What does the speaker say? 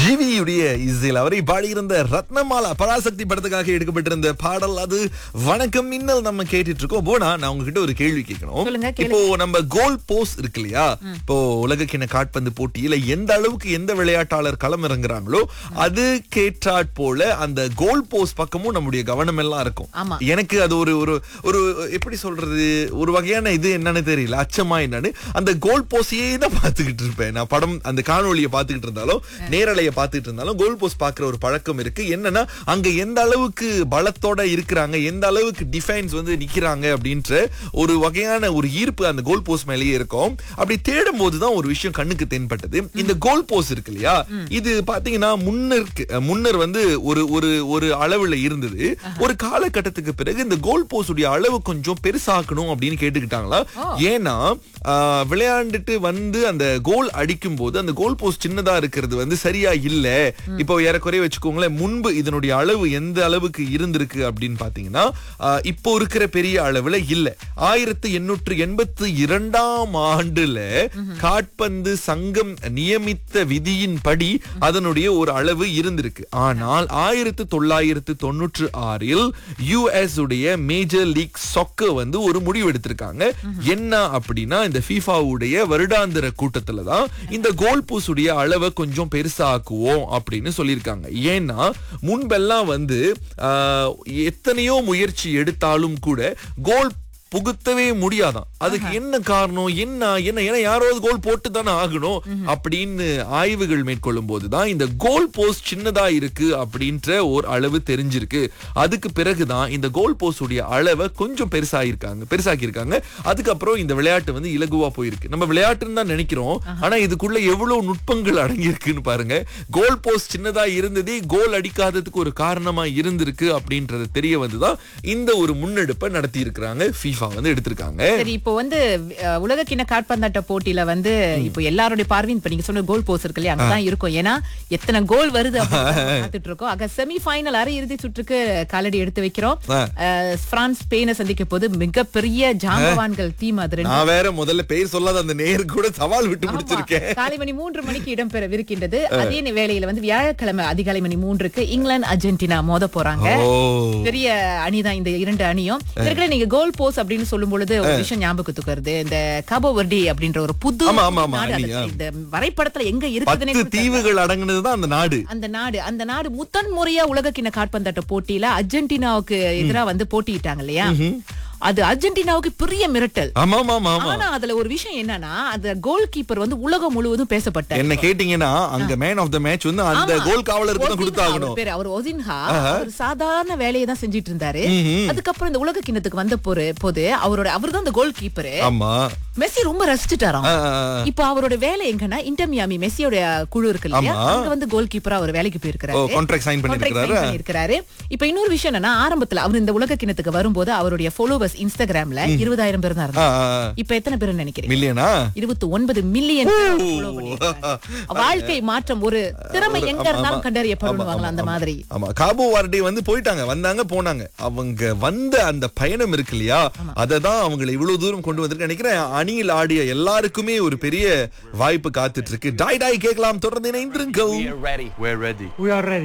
ஜிவியுடைய இசையில் அவரை பாடியிருந்த ரத்னமாலா பராசக்தி படத்துக்காக எடுக்கப்பட்டிருந்த பாடல் அது வணக்கம் மின்னல் நம்ம கேட்டுட்டு இருக்கோம் போனா நான் உங்ககிட்ட ஒரு கேள்வி கேட்கணும் சொல்லுங்க, இப்போ நம்ம கோல் போஸ் இருக்கு இல்லையா இப்போ உலகக்கிண காட்பந்து போட்டியில எந்த அளவுக்கு எந்த விளையாட்டாளர் களம் இறங்குறாங்களோ அது கேட்டாற் போல அந்த கோல் போஸ் பக்கமும் நம்முடைய கவனம் எல்லாம் இருக்கும் ஆமா. எனக்கு அது ஒரு ஒரு ஒரு எப்படி சொல்றது ஒரு வகையான இது என்னன்னு தெரியல அச்சமா என்னன்னு அந்த கோல் போஸையே தான் பார்த்துக்கிட்டு இருப்பேன் நான் படம் அந்த காணொளியை பார்த்துக்கிட்டு இருந்தாலும் நேரலையை பார்த்துக்கிட்டு இருந்தாலும் கோல் போஸ்ட் பார்க்குற ஒரு பழக்கம் இருக்கு என்னன்னா அங்க எந்த அளவுக்கு பலத்தோட இருக்கிறாங்க எந்த அளவுக்கு டிஃபென்ஸ் வந்து நிக்கிறாங்க அப்படின்ற ஒரு வகையான ஒரு ஈர்ப்பு அந்த கோல் போஸ்ட் மேலேயே இருக்கும் அப்படி தேடும் போதுதான் ஒரு விஷயம் கண்ணுக்கு தென்பட்டது இந்த கோல் போஸ்ட் இருக்கு இல்லையா இது பாத்தீங்கன்னா முன்னருக்கு முன்னர் வந்து ஒரு ஒரு ஒரு அளவுல இருந்தது ஒரு காலகட்டத்துக்கு பிறகு இந்த கோல் போஸ்ட் உடைய அளவு கொஞ்சம் பெருசாக்கணும் அப்படின்னு கேட்டுக்கிட்டாங்களா ஏன்னா ஆஹ், விளையாண்டுட்டு வந்து அந்த கோல் அடிக்கும் போது அந்த கோல் போஸ்ட் சின்னதா இருக்கிறது வந்து சரியா இல்ல இப்போ ஏறக்குறைய வச்சுக்கோங்களேன் முன்பு இதனுடைய அளவு எந்த அளவுக்கு இருந்திருக்கு அப்படின்னு பாத்தீங்கன்னா ஆஹ், இப்போ இருக்கிற பெரிய அளவுல இல்ல ஆயிரத்தி எண்ணூற்று எண்பத்தி இரண்டாம் ஆண்டுல காட்பந்து சங்கம் நியமித்த விதியின்படி அதனுடைய ஒரு அளவு இருந்திருக்கு ஆனால் ஆயிரத்து தொள்ளாயிரத்து தொண்ணூற்று ஆறில் யுஎஸ் உடைய மேஜர் லீக் சொக்க வந்து ஒரு முடிவு எடுத்திருக்காங்க என்ன அப்படின்னா இந்த ஃபீஃபாவுடைய வருடாந்திர கூட்டத்துல தான் இந்த கோல் பூசுடைய அளவை கொஞ்சம் பெருசாக்குவோம் அப்படின்னு சொல்லியிருக்காங்க ஏன்னா முன்பெல்லாம் வந்து ஆஹ், எத்தனையோ முயற்சி எடுத்தாலும் கூட கோல் புகுத்தவே முடியாதாம் அதுக்கு என்ன காரணம் என்ன என்ன ஏன்னா யாராவது கோல் போட்டு தானே ஆகணும் அப்படின்னு ஆய்வுகள் மேற்கொள்ளும் போதுதான் இந்த கோல் போஸ்ட் சின்னதா இருக்கு அப்படின்ற ஒரு அளவு தெரிஞ்சிருக்கு அதுக்கு பிறகுதான் இந்த கோல் போஸ்ட் உடைய அளவை கொஞ்சம் பெருசாயிருக்காங்க பெருசாக்கி இருக்காங்க அதுக்கப்புறம் இந்த விளையாட்டு வந்து இலகுவா போயிருக்கு நம்ம விளையாட்டுன்னு தான் நினைக்கிறோம் ஆனா இதுக்குள்ள எவ்வளவு நுட்பங்கள் அடங்கி இருக்குன்னு பாருங்க கோல் போஸ்ட் சின்னதா இருந்ததே கோல் அடிக்காததுக்கு ஒரு காரணமா இருந்திருக்கு அப்படின்றது தெரிய வந்துதான் இந்த ஒரு முன்னெடுப்பை நடத்தி இருக்கிறாங்க FIFA வந்து எடுத்திருக்காங்க சரி இப்போ வந்து அஹ், உலக கிண்ண காற்பந்தாட்ட போட்டியில வந்து இப்போ எல்லாருடைய பார்வையும் இப்ப நீங்க சொன்ன கோல் போஸ்ட் இருக்கு இல்லையா அங்கதான் இருக்கும் ஏன்னா எத்தனை கோல் வருது அப்படின்னு நம்ம பார்த்துட்டு இருக்கோம் அங்க செமி ஃபைனல் அரை இறுதி சுற்றுக்கு காலடி எடுத்து வைக்கிறோம் ஆ. அஹ், பிரான்ஸ் ஸ்பெயினை சந்திக்க போது மிகப்பெரிய ஜாம்பவான்கள் டீம் அது ரெண்டு நான் வேற முதல்ல பெயர் சொல்லாத அந்த நேரு கூட சவால் விட்டு ஆமா. முடிச்சிருக்கேன் காலை மணி மூன்று மணிக்கு இடம்பெறவிருக்கின்றது அதே வேளையில வந்து வியாழக்கிழமை அதிகாலை மணி மூன்றுக்கு இங்கிலாந்து அர்ஜென்டினா மோத போறாங்க ஓ பெரிய அணிதான் இந்த இரண்டு அணியும் இதற்குள்ள நீங்க கோல் போஸ் அப்படின்னு சொல்லும் பொழுது ஒரு விஷயம் ஞாபகத்துக்கு வருது இந்த கபோ வர்டி அப்படின்ற ஒரு புது ஆமா, ஆமா, ஆமா, நாடு அணி, அது. ஆ. இந்த வரைபடத்துல எங்க இருக்குதுன்னே பத்து கூட தெரியல. தீவுகள் அடங்குனதுதான் அந்த நாடு அந்த நாடு அந்த நாடு முதன் முறையா உலக கிண்ண காற்பந்தாட்ட போட்டியில அர்ஜென்டினாவுக்கு எதிரா வந்து போட்டியிட்டாங்க இல்லையா அது அர்ஜென்டினாவுக்கு பெரிய மிரட்டல் ஆமா ஆமா ஆமா ஆமா ஆனா அதுல ஒரு விஷயம் என்னன்னா அந்த கோல் கீப்பர் வந்து உலகம் முழுவதும் பேசப்பட்டார் என்ன கேட்டீங்கன்னா அங்க மேன் ஆஃப் த மேட்ச் வந்து அந்த ஆமா. கோல் காவலருக்கு தான் ஒசின்ஹா கொடுத்தாகணும் அவர் பேரு. அவர் ஒசின்ஹா அவர் சாதாரண வேலையை தான் செஞ்சிட்டு இருந்தாரு அதுக்கப்புறம் இந்த உலக கிண்ணத்துக்கு வந்த போரு போது அவரோட அவர்தான் அந்த கோல் கீப்பர் ஆமா மெஸ்ஸி ரொம்ப ரசிச்சுட்டாராம் ஆ, ஆ, ஆ. இப்ப அவரோட வேலை எங்கன்னா இன்டர் மியாமி மெஸ்ஸியோட குழு இருக்கு இல்லையா ஆமா. அங்க வந்து கோல் கீப்பரா அவர் வேலைக்கு ஓ போயிருக்கிறாரு கான்ட்ராக்ட் சைன் Contract sign பண்ணிருக்காரு பண்ணியிருக்கிறாரு இப்ப இன்னொரு விஷயம் என்னன்னா ஆரம்பத்துல அவர் இந்த உலக கிண்ணத்துக்கு வரும்போது அவருடைய ஃபாலோவர்ஸ் இன்ஸ்டாகிராம்ல இருபதாயிரம் பேர் தான் இருந்தாங்க இப்ப எத்தனை பேர் நினைக்கிறீங்க மில்லியனா இருபத்தி ஒன்பது மில்லியன் வாழ்க்கை மாற்றம் ஒரு திறமை எங்க இருந்தாலும் கண்டறியப்படுவாங்களா அந்த மாதிரி ஆமா காபோ வார்டே வந்து போயிட்டாங்க வந்தாங்க போனாங்க அவங்க வந்த அந்த பயணம் இருக்கு இல்லையா அததான் அவங்களை இவ்வளவு தூரம் கொண்டு வந்திருக்கு நினைக்கிறேன் அணியில் ஆடிய எல்லாருக்குமே ஒரு பெரிய வாய்ப்பு காத்துட்டு இருக்கு டாய் டாய் கேட்கலாம் தொடர்ந்து இணைந்திருங்கள் We're ready. We're ready. We are ready.